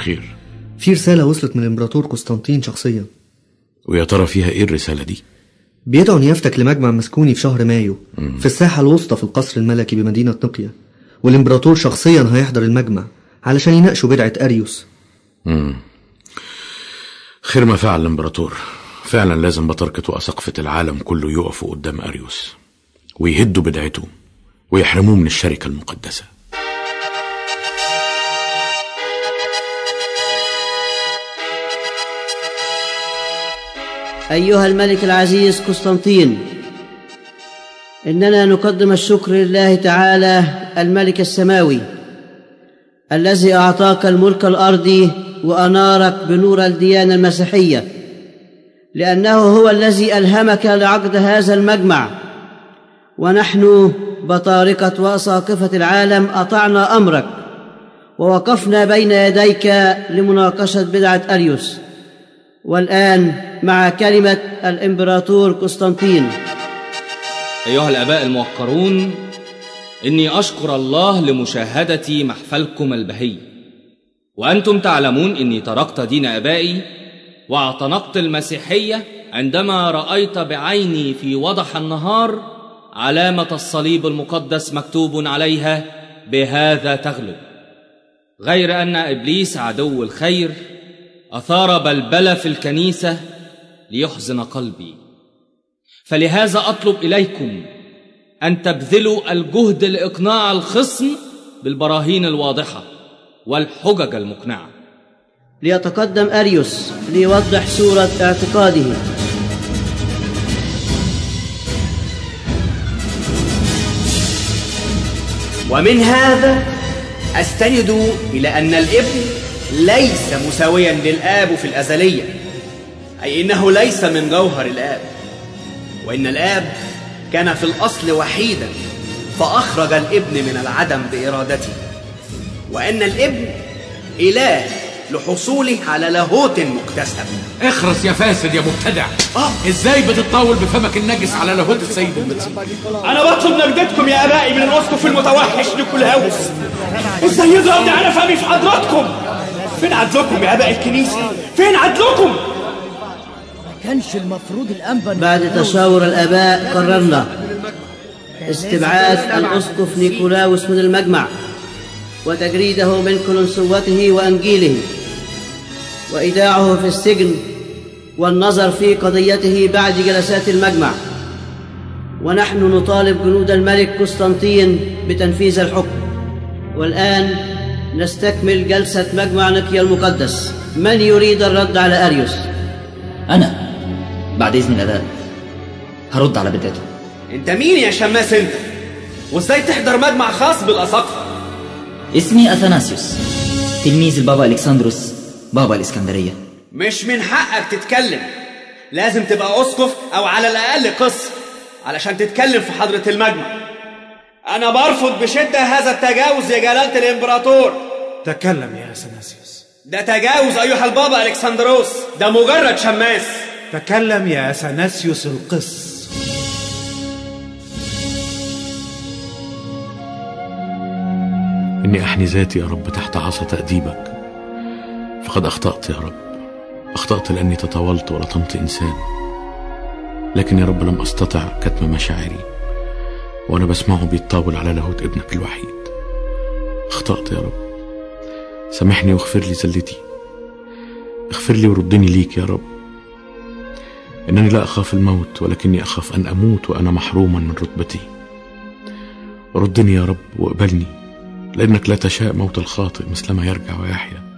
خير في رسالة وصلت من الإمبراطور قسطنطين شخصيا ويا ترى فيها ايه الرسالة دي بيدعو نيافتك لمجمع مسكوني في شهر مايو في الساحة الوسطى في القصر الملكي بمدينة نقيا والإمبراطور شخصيا هيحضر المجمع علشان يناقشوا بدعة أريوس خير ما فعل الامبراطور فعلا لازم بطركة وأسقفة العالم كله يقفوا قدام أريوس ويهدوا بدعته ويحرموه من الشركة المقدسة أيها الملك العزيز قسطنطين إننا نقدم الشكر لله تعالى الملك السماوي الذي أعطاك الملك الأرضي وأنارك بنور الديانة المسيحية لأنه هو الذي ألهمك لعقد هذا المجمع ونحن بطارقة وأساقفة العالم أطعنا أمرك ووقفنا بين يديك لمناقشة بدعة أريوس والآن مع كلمة الإمبراطور قسطنطين أيها الآباء الموقرون إني أشكر الله لمشاهدة محفلكم البهي وأنتم تعلمون إني تركت دين آبائي واعتنقت المسيحية عندما رأيت بعيني في وضح النهار علامة الصليب المقدس مكتوب عليها بهذا تغلب غير أن إبليس عدو الخير أثار بلبلة في الكنيسة ليحزن قلبي فلهذا أطلب إليكم أن تبذلوا الجهد لإقناع الخصم بالبراهين الواضحة والحجج المقنعة ليتقدم أريوس ليوضح صورة اعتقاده ومن هذا أستند إلى أن الابن ليس مساويا للآب في الأزلية أي إنه ليس من جوهر الآب وإن الآب كان في الأصل وحيدا فأخرج الابن من العدم بإرادته وأن الابن إله لحصوله على لاهوت مكتسب اخرس يا فاسد يا مبتدع آه. ازاي بتطاول بفمك النجس على لاهوت السيد المسيح أنا بطلب نجدتكم يا آبائي من الأسقف المتوحش نيكولاوس إزاي يضربني على فمي في حضراتكم فين عدلكم يا آباء الكنيسة فين عدلكم كانش المفروض الأنبا بعد تشاور الآباء قررنا استبعاد الأسقف نيكولاوس من المجمع وتجريده من كلنسوته وأنجيله وإيداعه في السجن والنظر في قضيته بعد جلسات المجمع ونحن نطالب جنود الملك قسطنطين بتنفيذ الحكم والآن نستكمل جلسة مجمع نقيا المقدس من يريد الرد على أريوس أنا بعد إذن الآباء هرد على بدايته أنت مين يا شماس أنت وإزاي تحضر مجمع خاص بالأساقفة اسمي أثناسيوس تلميذ البابا ألكسندروس بابا الإسكندرية مش من حقك تتكلم لازم تبقى أسقف أو على الأقل قس علشان تتكلم في حضرة المجمع أنا برفض بشدة هذا التجاوز يا جلالة الإمبراطور تكلم يا اثناسيوس ده تجاوز أيها البابا ألكسندروس ده مجرد شماس تكلم يا اثناسيوس القس إني أحني ذاتي يا رب تحت عصا تأديبك فقد أخطأت يا رب أخطأت لأني تطاولت ولطمت إنسان لكن يا رب لم أستطع كتم مشاعري وأنا بسمعه بيتطاول على لاهوت ابنك الوحيد أخطأت يا رب سامحني واغفر لي زلتي اغفر لي وردني ليك يا رب إنني لا أخاف الموت ولكني أخاف أن أموت وأنا محروما من رتبتي ردني يا رب واقبلني لأنك لا تشاء موت الخاطئ مثلما يرجع ويحيا